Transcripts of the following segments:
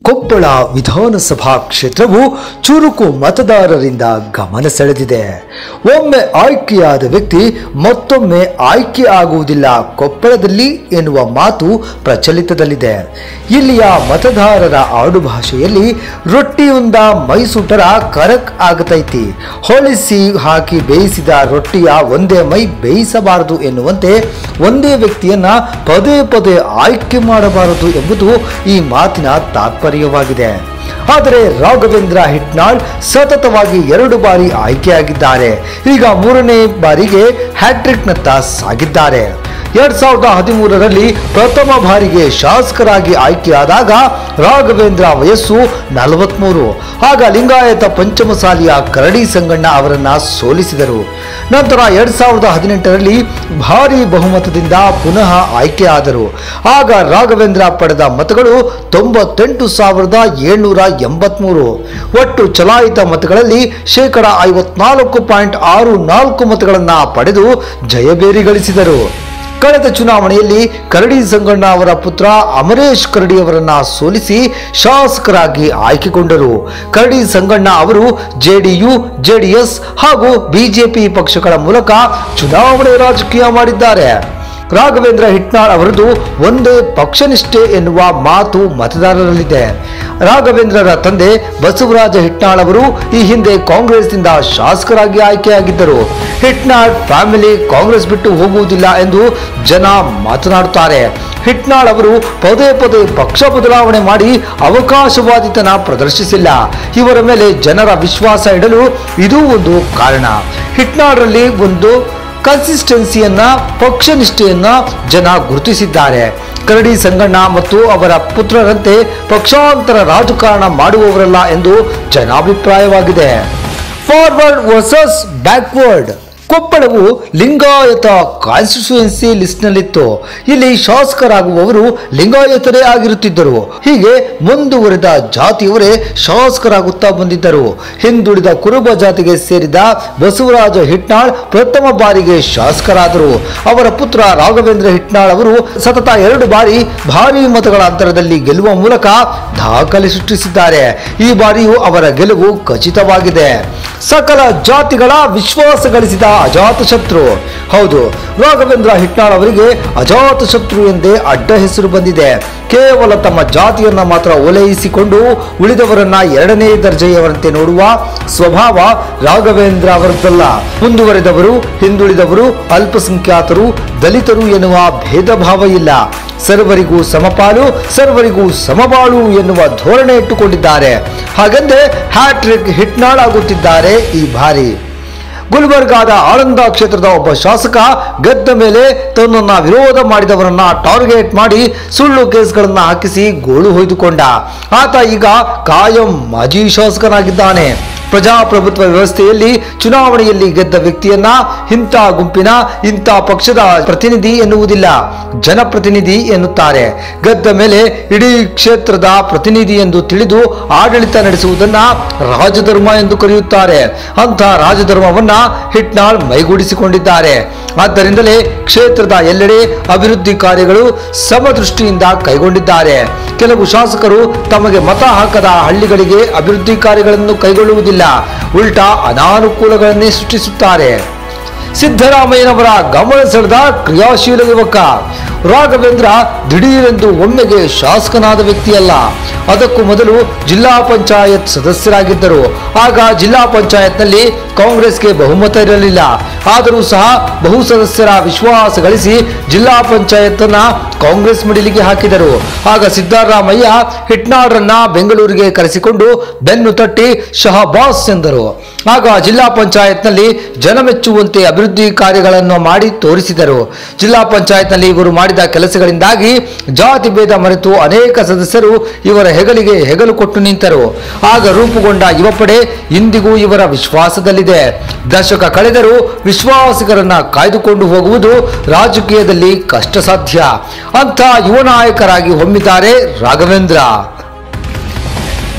ಕೊಪ್ಪಳ ವಿಧಾನಸಭಾ ಕ್ಷೇತ್ರವು ಚುರುಕು ಮತದಾರರಿಂದ ಗಮನ ಸೆಳೆದಿದೆ ಒಮ್ಮೆ ಆಯ್ಕೆಯಾದ ವ್ಯಕ್ತಿ ಮತ್ತೊಮ್ಮೆ ಆಯ್ಕೆ ಆಗುವುದಿಲ್ಲ ಕೊಪ್ಪಳದಲ್ಲಿ ಎನ್ನುವ ಮಾತು ಪ್ರಚಲಿತದಲ್ಲಿದೆ ಇಲ್ಲಿಯ ಮತದಾರರ ಆಡುಭಾಷೆಯಲ್ಲಿ ರೊಟ್ಟಿಯುಂದ ಮೈಸೂಟರ ಕರಕ್ ಆಗತೈತಿ ಹೊಳಿಸಿ ಹಾಕಿ ಬೇಯಿಸಿದ ರೊಟ್ಟಿಯ ಒಂದೇ ಮೈ ಬೇಯಿಸಬಾರದು ಎನ್ನುವಂತೆ ಒಂದೇ ವ್ಯಕ್ತಿಯನ್ನ ಪದೇ ಪದೇ ಆಯ್ಕೆ ಮಾಡಬಾರದು ಎಂಬುದು ಈ ಮಾತಿನ ತಾತ್ಪರ್ಯವಾಗಿದೆ ಆದರೆ ರಾಘವೇಂದ್ರ ಹಿಟ್ನಾಳ್ ಸತತವಾಗಿ ಎರಡು ಬಾರಿ ಆಯ್ಕೆಯಾಗಿದ್ದಾರೆ ಈಗ ಮೂರನೇ ಬಾರಿಗೆ ಹ್ಯಾಟ್ರಿಕ್ನತ್ತ ಸಾಗಿದ್ದಾರೆ ಎರಡ್ ಸಾವಿರದ ಹದಿಮೂರರಲ್ಲಿ ಪ್ರಥಮ ಬಾರಿಗೆ ಶಾಸಕರಾಗಿ ಆಯ್ಕೆಯಾದಾಗ ರಾಘವೇಂದ್ರ ವಯಸ್ಸು ನಲವತ್ಮೂರು ಆಗ ಲಿಂಗಾಯತ ಪಂಚಮಸಾಲಿಯ ಕರಡಿ ಸಂಗಣ್ಣ ಅವರನ್ನ ಸೋಲಿಸಿದರು ನಂತರ ಎರಡ್ ಸಾವಿರದ ಹದಿನೆಂಟರಲ್ಲಿ ಭಾರಿ ಬಹುಮತದಿಂದ ಪುನಃ ಆಯ್ಕೆಯಾದರು ಆಗ ರಾಘವೇಂದ್ರ ಪಡೆದ ಮತಗಳು ತೊಂಬತ್ತೆಂಟು ಸಾವಿರದ ಏಳ್ನೂರ ಎಂಬತ್ಮೂರು ಒಟ್ಟು ಚಲಾಯಿತ ಮತಗಳಲ್ಲಿ ಶೇಕಡ ಐವತ್ನಾಲ್ಕು ಪಾಯಿಂಟ್ ಆರು ನಾಲ್ಕು ಮತಗಳನ್ನ ಪಡೆದು ಜಯಬೇರಿ ಗಳಿಸಿದರು ಕಳೆದ ಚುನಾವಣೆಯಲ್ಲಿ ಕರಡಿ ಸಂಗಣ್ಣ ಅವರ ಪುತ್ರ ಅಮರೇಶ್ ಕರಡಿ ಅವರನ್ನ ಸೋಲಿಸಿ ಶಾಸಕರಾಗಿ ಆಯ್ಕೆಗೊಂಡರು ಕರಡಿ ಸಂಗಣ್ಣ ಅವರು ಜೆಡಿಯು ಜೆಡಿಎಸ್ ಹಾಗೂ ಬಿಜೆಪಿ ಪಕ್ಷಗಳ ಮೂಲಕ ಚುನಾವಣೆ ರಾಜಕೀಯ ಮಾಡಿದ್ದಾರೆ ರಾಘವೇಂದ್ರ ಹಿಟ್ನಾಳ್ ಅವರದು ಒಂದೇ ಪಕ್ಷನಿಷ್ಠೆ ಎನ್ನುವ ಮಾತು ಮತದಾರರಲ್ಲಿದೆ ರಾಘವೇಂದ್ರರ ತಂದೆ ಬಸವರಾಜ ಹಿಟ್ನಾಳ್ ಅವರು ಈ ಹಿಂದೆ ಕಾಂಗ್ರೆಸ್ನಿಂದ ಶಾಸಕರಾಗಿ ಆಯ್ಕೆಯಾಗಿದ್ದರು ಹಿಟ್ನಾಳ್ ಫ್ಯಾಮಿಲಿ ಕಾಂಗ್ರೆಸ್ ಬಿಟ್ಟು ಹೋಗುವುದಿಲ್ಲ ಎಂದು ಜನ ಮಾತನಾಡುತ್ತಾರೆ ಹಿಟ್ನಾಳ್ ಅವರು ಪದೇ ಪದೇ ಪಕ್ಷ ಬದಲಾವಣೆ ಮಾಡಿ ಅವಕಾಶವಾದಿತನ ಪ್ರದರ್ಶಿಸಿಲ್ಲ ಇವರ ಮೇಲೆ ಜನರ ವಿಶ್ವಾಸ ಇಡಲು ಇದೂ ಒಂದು ಕಾರಣ ಹಿಟ್ನಾಳ್ರಲ್ಲಿ ಒಂದು ಕನ್ಸಿಸ್ಟೆನ್ಸಿಯನ್ನ ಪಕ್ಷನಿಷ್ಠೆಯನ್ನ ಜನ ಗುರುತಿಸಿದ್ದಾರೆ ಕರಡಿ ಸಂಗಣ್ಣ ಮತ್ತು ಅವರ ಪುತ್ರರಂತೆ ಪಕ್ಷಾಂತರ ರಾಜಕಾರಣ ಮಾಡುವವರಲ್ಲ ಎಂದು ಜನಾಭಿಪ್ರಾಯವಾಗಿದೆ ಫಾರ್ವರ್ಡ್ ವರ್ಸಸ್ ಬ್ಯಾಕ್ವರ್ಡ್ ಕೊಪ್ಪಳವು ಲಿಂಗಾಯತ ಕಾನ್ಸ್ಟಿಟ್ಯೂಯೆನ್ಸಿ ಲಿಸ್ಟ್ನಲ್ಲಿತ್ತು ಇಲ್ಲಿ ಶಾಸಕರಾಗುವವರು ಲಿಂಗಾಯತರೇ ಆಗಿರುತ್ತಿದ್ದರು ಹೀಗೆ ಮುಂದುವರೆದ ಜಾತಿಯವರೇ ಶಾಸಕರಾಗುತ್ತಾ ಬಂದಿದ್ದರು ಹಿಂದುಳಿದ ಕುರುಬ ಜಾತಿಗೆ ಸೇರಿದ ಬಸವರಾಜ ಹಿಟ್ನಾಳ್ ಪ್ರಥಮ ಬಾರಿಗೆ ಶಾಸಕರಾದರು ಅವರ ಪುತ್ರ ರಾಘವೇಂದ್ರ ಹಿಟ್ನಾಳ್ ಅವರು ಸತತ ಎರಡು ಬಾರಿ ಭಾರಿ ಮತಗಳ ಅಂತರದಲ್ಲಿ ಗೆಲ್ಲುವ ಮೂಲಕ ದಾಖಲೆ ಸೃಷ್ಟಿಸಿದ್ದಾರೆ ಈ ಬಾರಿಯೂ ಅವರ ಗೆಲುವು ಖಚಿತವಾಗಿದೆ ಸಕಲ ಜಾತಿಗಳ ವಿಶ್ವಾಸ ಗಳಿಸಿದ ಅಜಾತಶತ್ರು ಹೌದು ರಾಘವೇಂದ್ರ ಹಿಟ್ನಾಳ್ ಅವರಿಗೆ ಅಜಾತಶತ್ರು ಎಂದೇ ಅಡ್ಡ ಹೆಸರು ಬಂದಿದೆ ಕೇವಲ ತಮ್ಮ ಜಾತಿಯನ್ನ ಮಾತ್ರ ಓಲೈಸಿಕೊಂಡು ಉಳಿದವರನ್ನ ಎರಡನೇ ದರ್ಜೆಯವರಂತೆ ನೋಡುವ ಸ್ವಭಾವ ರಾಘವೇಂದ್ರ ಅವರದ್ದಲ್ಲ ಮುಂದುವರೆದವರು ಹಿಂದುಳಿದವರು ಅಲ್ಪಸಂಖ್ಯಾತರು ದಲಿತರು ಎನ್ನುವ ಭೇದ ಭಾವ ಇಲ್ಲ ಸರ್ವರಿಗೂ ಸಮಪಾಲು ಸರ್ವರಿಗೂ ಸಮಬಾಳು ಎನ್ನುವ ಧೋರಣೆ ಇಟ್ಟುಕೊಂಡಿದ್ದಾರೆ ಹಾಗೆಂದೇ ಹ್ಯಾಟ್ರಿಕ್ ಹಿಟ್ನಾಳ್ ಆಗುತ್ತಿದ್ದಾರೆ ಈ ಬಾರಿ ಗುಲ್ಬರ್ಗಾದ ಆಳಂದ ಕ್ಷೇತ್ರದ ಒಬ್ಬ ಶಾಸಕ ಗೆದ್ದ ಮೇಲೆ ತನ್ನನ್ನ ವಿರೋಧ ಮಾಡಿದವರನ್ನ ಟಾರ್ಗೆಟ್ ಮಾಡಿ ಸುಳ್ಳು ಕೇಸ್ಗಳನ್ನ ಹಾಕಿಸಿ ಗೋಳು ಹೊಯ್ದುಕೊಂಡ ಆತ ಈಗ ಕಾಯಂ ಮಾಜಿ ಶಾಸಕನಾಗಿದ್ದಾನೆ ಪ್ರಜಾಪ್ರಭುತ್ವ ವ್ಯವಸ್ಥೆಯಲ್ಲಿ ಚುನಾವಣೆಯಲ್ಲಿ ಗೆದ್ದ ವ್ಯಕ್ತಿಯನ್ನ ಇಂಥ ಗುಂಪಿನ ಇಂಥ ಪಕ್ಷದ ಪ್ರತಿನಿಧಿ ಎನ್ನುವುದಿಲ್ಲ ಜನಪ್ರತಿನಿಧಿ ಎನ್ನುತ್ತಾರೆ ಗೆದ್ದ ಮೇಲೆ ಇಡೀ ಕ್ಷೇತ್ರದ ಪ್ರತಿನಿಧಿ ಎಂದು ತಿಳಿದು ಆಡಳಿತ ನಡೆಸುವುದನ್ನ ರಾಜಧರ್ಮ ಎಂದು ಕರೆಯುತ್ತಾರೆ ಅಂಥ ರಾಜಧರ್ಮವನ್ನ ಹಿಟ್ನಾಳ್ ಮೈಗೂಡಿಸಿಕೊಂಡಿದ್ದಾರೆ ಆದ್ದರಿಂದಲೇ ಕ್ಷೇತ್ರದ ಎಲ್ಲೆಡೆ ಅಭಿವೃದ್ಧಿ ಕಾರ್ಯಗಳು ಸಮದೃಷ್ಟಿಯಿಂದ ಕೈಗೊಂಡಿದ್ದಾರೆ ಕೆಲವು ಶಾಸಕರು ತಮಗೆ ಮತ ಹಾಕದ ಹಳ್ಳಿಗಳಿಗೆ ಅಭಿವೃದ್ಧಿ ಕಾರ್ಯಗಳನ್ನು ಕೈಗೊಳ್ಳುವುದಿಲ್ಲ ಉಲ್ಟಾ ಅನಾನುಕೂಲಗಳನ್ನೇ ಸೃಷ್ಟಿಸುತ್ತಾರೆ ಸಿದ್ದರಾಮಯ್ಯನವರ ಗಮನ ಸೆಳೆದ ಕ್ರಿಯಾಶೀಲ ಯುವಕ ರಾಘವೇಂದ್ರ ದಿಢೀರೆಂದು ಒಮ್ಮೆಗೆ ಶಾಸಕನಾದ ವ್ಯಕ್ತಿಯಲ್ಲ ಅದಕ್ಕೂ ಮೊದಲು ಜಿಲ್ಲಾ ಪಂಚಾಯತ್ ಸದಸ್ಯರಾಗಿದ್ದರು ಆಗ ಜಿಲ್ಲಾ ಪಂಚಾಯತ್ನಲ್ಲಿ ಕಾಂಗ್ರೆಸ್ಗೆ ಬಹುಮತ ಇರಲಿಲ್ಲ ಆದರೂ ಸಹ ಬಹು ಸದಸ್ಯರ ವಿಶ್ವಾಸ ಗಳಿಸಿ ಜಿಲ್ಲಾ ಪಂಚಾಯತ್ ಅನ್ನ ಕಾಂಗ್ರೆಸ್ ಮಿಡಿಲಿಗೆ ಹಾಕಿದರು ಆಗ ಸಿದ್ದರಾಮಯ್ಯ ಹಿಟ್ನಾಡ್ರನ್ನ ಬೆಂಗಳೂರಿಗೆ ಕರೆಸಿಕೊಂಡು ಬೆನ್ನು ತಟ್ಟಿ ಶಹಬಾಸ್ ಎಂದರು ಆಗ ಜಿಲ್ಲಾ ಪಂಚಾಯತ್ನಲ್ಲಿ ಜನಮೆಚ್ಚುವಂತೆ ಅಭಿವೃದ್ಧಿ ಕಾರ್ಯಗಳನ್ನು ಮಾಡಿ ತೋರಿಸಿದರು ಜಿಲ್ಲಾ ಪಂಚಾಯತ್ನಲ್ಲಿ ಇವರು ಮಾಡಿದ ಕೆಲಸಗಳಿಂದಾಗಿ ಜಾತಿ ಭೇದ ಮರೆತು ಅನೇಕ ಸದಸ್ಯರು ಇವರ ಹೆಗಲಿಗೆ ಹೆಗಲು ಕೊಟ್ಟು ನಿಂತರು ಆಗ ರೂಪುಗೊಂಡ ಯುವಪಡೆ ಇಂದಿಗೂ ಇವರ ವಿಶ್ವಾಸದಲ್ಲಿದೆ ದಶಕ ಕಳೆದರೂ ವಿಶ್ವಾಸಿಗರನ್ನ ಕಾಯ್ದುಕೊಂಡು ಹೋಗುವುದು ರಾಜಕೀಯದಲ್ಲಿ ಕಷ್ಟ ಸಾಧ್ಯ ಅಂತ ಯುವ ನಾಯಕರಾಗಿ ಹೊಮ್ಮಿದ್ದಾರೆ ರಾಘವೇಂದ್ರ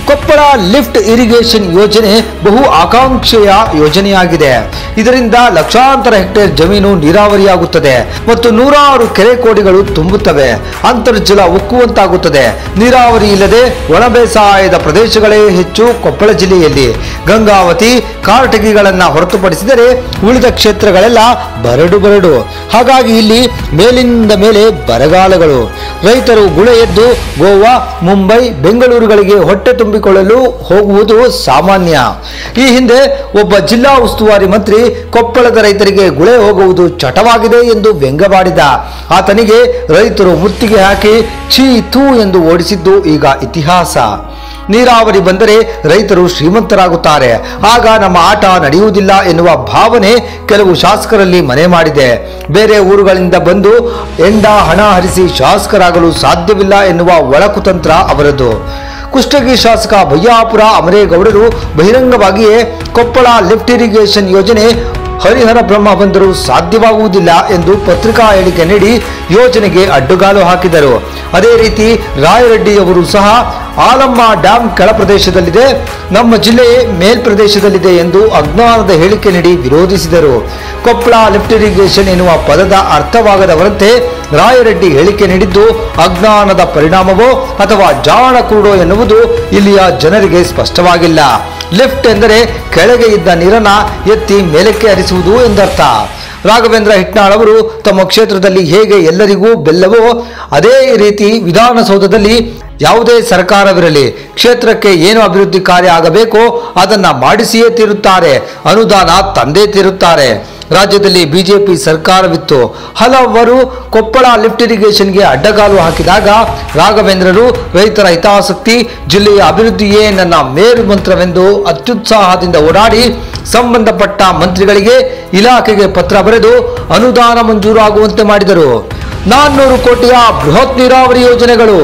ಕೊಪ್ಪಳ ಲಿಫ್ಟ್ ಇರಿಗೇಷನ್ ಯೋಜನೆ ಬಹು ಆಕಾಂಕ್ಷೆಯ ಯೋಜನೆಯಾಗಿದೆ ಇದರಿಂದ ಲಕ್ಷಾಂತರ ಹೆಕ್ಟೇರ್ ಜಮೀನು ನೀರಾವರಿಯಾಗುತ್ತದೆ ಮತ್ತು ನೂರಾರು ಕೆರೆ ಕೋಡಿಗಳು ತುಂಬುತ್ತವೆ ಅಂತರ್ಜಲ ಉಕ್ಕುವಂತಾಗುತ್ತದೆ ನೀರಾವರಿ ಇಲ್ಲದೆ ಒಣ ಬೇಸಾಯದ ಪ್ರದೇಶಗಳೇ ಹೆಚ್ಚು ಕೊಪ್ಪಳ ಜಿಲ್ಲೆಯಲ್ಲಿ ಗಂಗಾವತಿ ಕಾರಟಗಿಗಳನ್ನ ಹೊರತುಪಡಿಸಿದರೆ ಉಳಿದ ಕ್ಷೇತ್ರಗಳೆಲ್ಲ ಬರಡು ಬರಡು ಹಾಗಾಗಿ ಇಲ್ಲಿ ಮೇಲಿಂದ ಮೇಲೆ ಬರಗಾಲಗಳು ರೈತರು ಗುಳೆ ಎದ್ದು ಗೋವಾ ಮುಂಬೈ ಬೆಂಗಳೂರುಗಳಿಗೆ ಹೊಟ್ಟೆ ತುಂಬಿಕೊಳ್ಳಲು ಹೋಗುವುದು ಸಾಮಾನ್ಯ ಈ ಹಿಂದೆ ಒಬ್ಬ ಜಿಲ್ಲಾ ಉಸ್ತುವಾರಿ ಮಂತ್ರಿ ಕೊಪ್ಪಳದ ರೈತರಿಗೆ ಗುಳೆ ಹೋಗುವುದು ಚಟವಾಗಿದೆ ಎಂದು ವ್ಯಂಗ್ಯವಾಡಿದ ಆತನಿಗೆ ರೈತರು ಮುತ್ತಿಗೆ ಹಾಕಿ ಛೀ ತೂ ಎಂದು ಓಡಿಸಿದ್ದು ಈಗ ಇತಿಹಾಸ ನೀರಾವರಿ ಬಂದರೆ ರೈತರು ಶ್ರೀಮಂತರಾಗುತ್ತಾರೆ ಆಗ ನಮ್ಮ ಆಟ ನಡೆಯುವುದಿಲ್ಲ ಎನ್ನುವ ಭಾವನೆ ಕೆಲವು ಶಾಸಕರಲ್ಲಿ ಮನೆ ಮಾಡಿದೆ ಬೇರೆ ಊರುಗಳಿಂದ ಬಂದು ಎಂಡ ಹಣ ಹರಿಸಿ ಶಾಸಕರಾಗಲು ಸಾಧ್ಯವಿಲ್ಲ ಎನ್ನುವ ಒಳಕುತಂತ್ರ ಅವರದ್ದು ಕುಷ್ಟಗಿ ಶಾಸಕ ಬಯ್ಯಾಪುರ ಅಮರೇಗೌಡರು ಬಹಿರಂಗವಾಗಿಯೇ ಕೊಪ್ಪಳ ಲಿಫ್ಟ್ ಇರಿಗೇಷನ್ ಯೋಜನೆ ಹರಿಹರ ಬ್ರಹ್ಮ ಬಂದರೂ ಸಾಧ್ಯವಾಗುವುದಿಲ್ಲ ಎಂದು ಪತ್ರಿಕಾ ಹೇಳಿಕೆ ನೀಡಿ ಯೋಜನೆಗೆ ಅಡ್ಡುಗಾಲು ಹಾಕಿದರು ಅದೇ ರೀತಿ ರಾಯರೆಡ್ಡಿಯವರು ಸಹ ಆಲಮ್ಮ ಡ್ಯಾಂ ಕೆಳ ಪ್ರದೇಶದಲ್ಲಿದೆ ನಮ್ಮ ಜಿಲ್ಲೆಯೇ ಮೇಲ್ಪ್ರದೇಶದಲ್ಲಿದೆ ಎಂದು ಅಜ್ಞಾನದ ಹೇಳಿಕೆ ನೀಡಿ ವಿರೋಧಿಸಿದರು ಕೊಪ್ಪಳ ಲಿಫ್ಟ್ ಇರಿಗೇಷನ್ ಎನ್ನುವ ಪದದ ಅರ್ಥವಾಗದವರಂತೆ ರಾಯರೆಡ್ಡಿ ಹೇಳಿಕೆ ನೀಡಿದ್ದು ಅಜ್ಞಾನದ ಪರಿಣಾಮವೋ ಅಥವಾ ಜಾಣ ಕುರುಡೋ ಎನ್ನುವುದು ಇಲ್ಲಿಯ ಜನರಿಗೆ ಸ್ಪಷ್ಟವಾಗಿಲ್ಲ ಲಿಫ್ಟ್ ಎಂದರೆ ಕೆಳಗೆ ಇದ್ದ ನೀರನ್ನ ಎತ್ತಿ ಮೇಲಕ್ಕೆ ಹರಿಸುವುದು ಎಂದರ್ಥ ರಾಘವೇಂದ್ರ ಹಿಟ್ನಾಳ್ ಅವರು ತಮ್ಮ ಕ್ಷೇತ್ರದಲ್ಲಿ ಹೇಗೆ ಎಲ್ಲರಿಗೂ ಬೆಲ್ಲವೋ ಅದೇ ರೀತಿ ವಿಧಾನಸೌಧದಲ್ಲಿ ಯಾವುದೇ ಸರ್ಕಾರವಿರಲಿ ಕ್ಷೇತ್ರಕ್ಕೆ ಏನು ಅಭಿವೃದ್ಧಿ ಕಾರ್ಯ ಆಗಬೇಕೋ ಅದನ್ನ ಮಾಡಿಸಿಯೇ ತೀರುತ್ತಾರೆ ಅನುದಾನ ತಂದೇ ತೀರುತ್ತಾರೆ ರಾಜ್ಯದಲ್ಲಿ ಬಿಜೆಪಿ ಸರ್ಕಾರವಿತ್ತು ಹಲವರು ಕೊಪ್ಪಳ ಲಿಫ್ಟ್ ಇರಿಗೇಷನ್ಗೆ ಅಡ್ಡಗಾಲು ಹಾಕಿದಾಗ ರಾಘವೇಂದ್ರರು ರೈತರ ಹಿತಾಸಕ್ತಿ ಜಿಲ್ಲೆಯ ಅಭಿವೃದ್ಧಿಯೇ ನನ್ನ ಮೇರು ಮಂತ್ರವೆಂದು ಅತ್ಯುತ್ಸಾಹದಿಂದ ಓಡಾಡಿ ಸಂಬಂಧಪಟ್ಟ ಮಂತ್ರಿಗಳಿಗೆ ಇಲಾಖೆಗೆ ಪತ್ರ ಬರೆದು ಅನುದಾನ ಮಂಜೂರಾಗುವಂತೆ ಮಾಡಿದರು ನಾನ್ನೂರು ಕೋಟಿಯ ಬೃಹತ್ ನೀರಾವರಿ ಯೋಜನೆಗಳು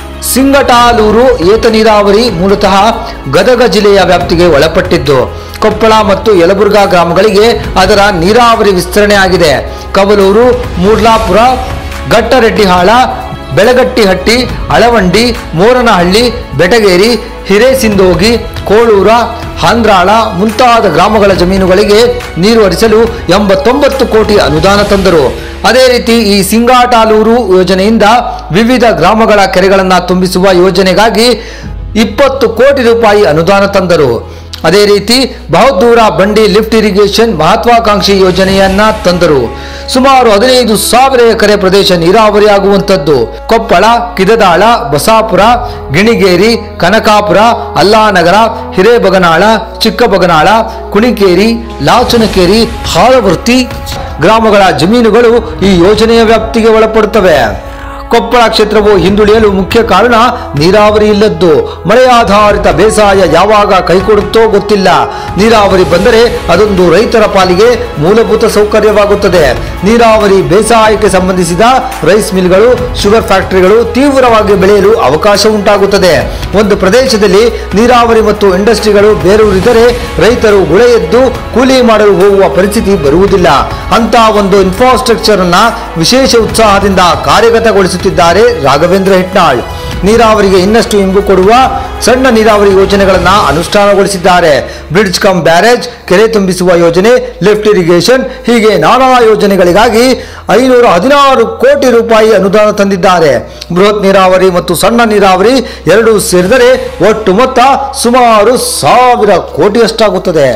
ಸಿಂಗಟಾಲೂರು ಏತ ನೀರಾವರಿ ಮೂಲತಃ ಗದಗ ಜಿಲ್ಲೆಯ ವ್ಯಾಪ್ತಿಗೆ ಒಳಪಟ್ಟಿದ್ದು ಕೊಪ್ಪಳ ಮತ್ತು ಯಲಬುರ್ಗಾ ಗ್ರಾಮಗಳಿಗೆ ಅದರ ನೀರಾವರಿ ವಿಸ್ತರಣೆ ಆಗಿದೆ ಕವಲೂರು ಮೂರ್ಲಾಪುರ ಗಟ್ಟರೆಡ್ಡಿಹಾಳ ಬೆಳಗಟ್ಟಿಹಟ್ಟಿ ಅಳವಂಡಿ ಮೋರನಹಳ್ಳಿ ಬೆಟಗೇರಿ ಹಿರೇಸಿಂದೋಗಿ ಕೋಳೂರ ಹಾಂದ್ರಾಳ ಮುಂತಾದ ಗ್ರಾಮಗಳ ಜಮೀನುಗಳಿಗೆ ನೀರು ಹರಿಸಲು ಎಂಬತ್ತೊಂಬತ್ತು ಕೋಟಿ ಅನುದಾನ ತಂದರು ಅದೇ ರೀತಿ ಈ ಸಿಂಗಾಟಾಲೂರು ಯೋಜನೆಯಿಂದ ವಿವಿಧ ಗ್ರಾಮಗಳ ಕೆರೆಗಳನ್ನು ತುಂಬಿಸುವ ಯೋಜನೆಗಾಗಿ ಇಪ್ಪತ್ತು ಕೋಟಿ ರೂಪಾಯಿ ಅನುದಾನ ತಂದರು ಅದೇ ರೀತಿ ಬಹುದೂರ ಬಂಡಿ ಲಿಫ್ಟ್ ಇರಿಗೇಷನ್ ಮಹತ್ವಾಕಾಂಕ್ಷಿ ಯೋಜನೆಯನ್ನ ತಂದರು ಸುಮಾರು ಹದಿನೈದು ಸಾವಿರ ಎಕರೆ ಪ್ರದೇಶ ನೀರಾವರಿಯಾಗುವಂಥದ್ದು ಕೊಪ್ಪಳ ಕಿದದಾಳ ಬಸಾಪುರ ಗಿಣಿಗೇರಿ ಕನಕಾಪುರ ಅಲ್ಲಾನಗರ ಹಿರೇಬಗನಾಳ ಚಿಕ್ಕಬಗನಾಳ ಕುಣಿಕೇರಿ ಲಾಚನಕೇರಿ ಹಾಲವರ್ತಿ ಗ್ರಾಮಗಳ ಜಮೀನುಗಳು ಈ ಯೋಜನೆಯ ವ್ಯಾಪ್ತಿಗೆ ಒಳಪಡುತ್ತವೆ ಕೊಪ್ಪಳ ಕ್ಷೇತ್ರವು ಹಿಂದುಳಿಯಲು ಮುಖ್ಯ ಕಾರಣ ನೀರಾವರಿ ಇಲ್ಲದ್ದು ಮಳೆಯಾಧಾರಿತ ಬೇಸಾಯ ಯಾವಾಗ ಕೈಕೊಡುತ್ತೋ ಗೊತ್ತಿಲ್ಲ ನೀರಾವರಿ ಬಂದರೆ ಅದೊಂದು ರೈತರ ಪಾಲಿಗೆ ಮೂಲಭೂತ ಸೌಕರ್ಯವಾಗುತ್ತದೆ ನೀರಾವರಿ ಬೇಸಾಯಕ್ಕೆ ಸಂಬಂಧಿಸಿದ ರೈಸ್ ಮಿಲ್ಗಳು ಶುಗರ್ ಫ್ಯಾಕ್ಟರಿಗಳು ತೀವ್ರವಾಗಿ ಬೆಳೆಯಲು ಅವಕಾಶ ಉಂಟಾಗುತ್ತದೆ ಒಂದು ಪ್ರದೇಶದಲ್ಲಿ ನೀರಾವರಿ ಮತ್ತು ಇಂಡಸ್ಟ್ರಿಗಳು ಬೇರೂರಿದರೆ ರೈತರು ಗುಳೆ ಎದ್ದು ಕೂಲಿ ಮಾಡಲು ಹೋಗುವ ಪರಿಸ್ಥಿತಿ ಬರುವುದಿಲ್ಲ ಅಂತ ಒಂದು ಇನ್ಫ್ರಾಸ್ಟ್ರಕ್ಚರ್ ಅನ್ನ ವಿಶೇಷ ಉತ್ಸಾಹದಿಂದ ಕಾರ್ಯಗತಗೊಳಿಸುತ್ತಿದ್ದಾರೆ ರಾಘವೇಂದ್ರ ಹಿಟ್ನಾಳ್ ನೀರಾವರಿಗೆ ಇನ್ನಷ್ಟು ಇಂಬು ಕೊಡುವ ಸಣ್ಣ ನೀರಾವರಿ ಯೋಜನೆಗಳನ್ನು ಅನುಷ್ಠಾನಗೊಳಿಸಿದ್ದಾರೆ ಬ್ರಿಡ್ಜ್ ಕಮ್ ಬ್ಯಾರೇಜ್ ಕೆರೆ ತುಂಬಿಸುವ ಯೋಜನೆ ಲಿಫ್ಟ್ ಇರಿಗೇಷನ್ ಹೀಗೆ ನಾನಾ ಯೋಜನೆಗಳಿಗಾಗಿ ಐನೂರ ಹದಿನಾರು ಕೋಟಿ ರೂಪಾಯಿ ಅನುದಾನ ತಂದಿದ್ದಾರೆ ಬೃಹತ್ ನೀರಾವರಿ ಮತ್ತು ಸಣ್ಣ ನೀರಾವರಿ ಎರಡೂ ಸೇರಿದರೆ ಒಟ್ಟು ಮೊತ್ತ ಸುಮಾರು ಸಾವಿರ ಕೋಟಿಯಷ್ಟಾಗುತ್ತದೆ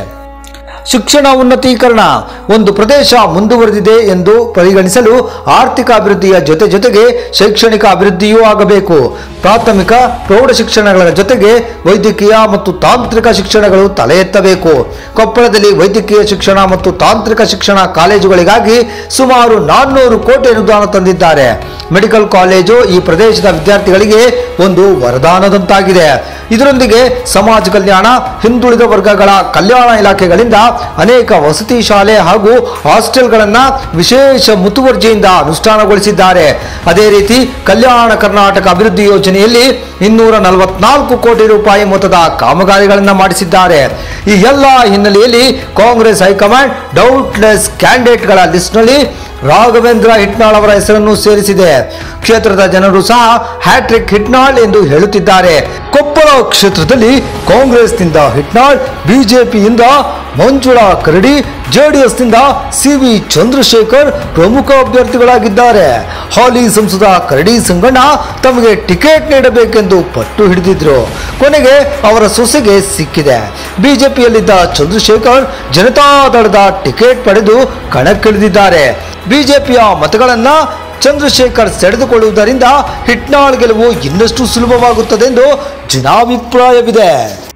ಶಿಕ್ಷಣ ಉನ್ನತೀಕರಣ ಒಂದು ಪ್ರದೇಶ ಮುಂದುವರೆದಿದೆ ಎಂದು ಪರಿಗಣಿಸಲು ಆರ್ಥಿಕ ಅಭಿವೃದ್ಧಿಯ ಜೊತೆ ಜೊತೆಗೆ ಶೈಕ್ಷಣಿಕ ಅಭಿವೃದ್ಧಿಯೂ ಆಗಬೇಕು ಪ್ರಾಥಮಿಕ ಪ್ರೌಢ ಶಿಕ್ಷಣಗಳ ಜೊತೆಗೆ ವೈದ್ಯಕೀಯ ಮತ್ತು ತಾಂತ್ರಿಕ ಶಿಕ್ಷಣಗಳು ತಲೆ ಎತ್ತಬೇಕು ಕೊಪ್ಪಳದಲ್ಲಿ ವೈದ್ಯಕೀಯ ಶಿಕ್ಷಣ ಮತ್ತು ತಾಂತ್ರಿಕ ಶಿಕ್ಷಣ ಕಾಲೇಜುಗಳಿಗಾಗಿ ಸುಮಾರು ನಾನ್ನೂರು ಕೋಟಿ ಅನುದಾನ ತಂದಿದ್ದಾರೆ ಮೆಡಿಕಲ್ ಕಾಲೇಜು ಈ ಪ್ರದೇಶದ ವಿದ್ಯಾರ್ಥಿಗಳಿಗೆ ಒಂದು ವರದಾನದಂತಾಗಿದೆ ಇದರೊಂದಿಗೆ ಸಮಾಜ ಕಲ್ಯಾಣ ಹಿಂದುಳಿದ ವರ್ಗಗಳ ಕಲ್ಯಾಣ ಇಲಾಖೆಗಳಿಂದ ಅನೇಕ ವಸತಿ ಶಾಲೆ ಹಾಗೂ ಹಾಸ್ಟೆಲ್ಗಳನ್ನು ವಿಶೇಷ ಮುತುವರ್ಜಿಯಿಂದ ಅನುಷ್ಠಾನಗೊಳಿಸಿದ್ದಾರೆ ಅದೇ ರೀತಿ ಕಲ್ಯಾಣ ಕರ್ನಾಟಕ ಅಭಿವೃದ್ಧಿ ಯೋಜನೆಯಲ್ಲಿ ಇನ್ನೂರ ನಲವತ್ನಾಲ್ಕು ಕೋಟಿ ರೂಪಾಯಿ ಮೊತ್ತದ ಕಾಮಗಾರಿಗಳನ್ನು ಮಾಡಿಸಿದ್ದಾರೆ ಈ ಎಲ್ಲ ಹಿನ್ನೆಲೆಯಲ್ಲಿ ಕಾಂಗ್ರೆಸ್ ಹೈಕಮಾಂಡ್ ಡೌಟ್ಲೆಸ್ ಕ್ಯಾಂಡಿಡೇಟ್ಗಳ ಲಿಸ್ಟ್ನಲ್ಲಿ ರಾಘವೇಂದ್ರ ಹಿಟ್ನಾಳ್ ಅವರ ಹೆಸರನ್ನು ಸೇರಿಸಿದೆ ಕ್ಷೇತ್ರದ ಜನರು ಸಹ ಹ್ಯಾಟ್ರಿಕ್ ಹಿಟ್ನಾಳ್ ಎಂದು ಹೇಳುತ್ತಿದ್ದಾರೆ ಕೊಪ್ಪಳ ಕ್ಷೇತ್ರದಲ್ಲಿ ಕಾಂಗ್ರೆಸ್ನಿಂದ ಹಿಟ್ನಾಳ್ ಬಿಜೆಪಿಯಿಂದ ಮಂಜುಳಾ ಕರಡಿ ಜೆಡಿಎಸ್ನಿಂದ ಸಿ ವಿ ಚಂದ್ರಶೇಖರ್ ಪ್ರಮುಖ ಅಭ್ಯರ್ಥಿಗಳಾಗಿದ್ದಾರೆ ಹಾಲಿ ಸಂಸದ ಕರಡಿ ಸಂಗಣ್ಣ ತಮಗೆ ಟಿಕೆಟ್ ನೀಡಬೇಕೆಂದು ಪಟ್ಟು ಹಿಡಿದಿದ್ರು ಕೊನೆಗೆ ಅವರ ಸೊಸೆಗೆ ಸಿಕ್ಕಿದೆ ಬಿಜೆಪಿಯಲ್ಲಿದ್ದ ಚಂದ್ರಶೇಖರ್ ಜನತಾದಳದ ಟಿಕೆಟ್ ಪಡೆದು ಕಣಕ್ಕಿಳಿದಿದ್ದಾರೆ ಬಿಜೆಪಿಯ ಮತಗಳನ್ನ ಚಂದ್ರಶೇಖರ್ ಸೆಳೆದುಕೊಳ್ಳುವುದರಿಂದ ಹಿಟ್ನಾಳ್ ಗೆಲುವು ಇನ್ನಷ್ಟು ಸುಲಭವಾಗುತ್ತದೆಂದು ಜನಾಭಿಪ್ರಾಯವಿದೆ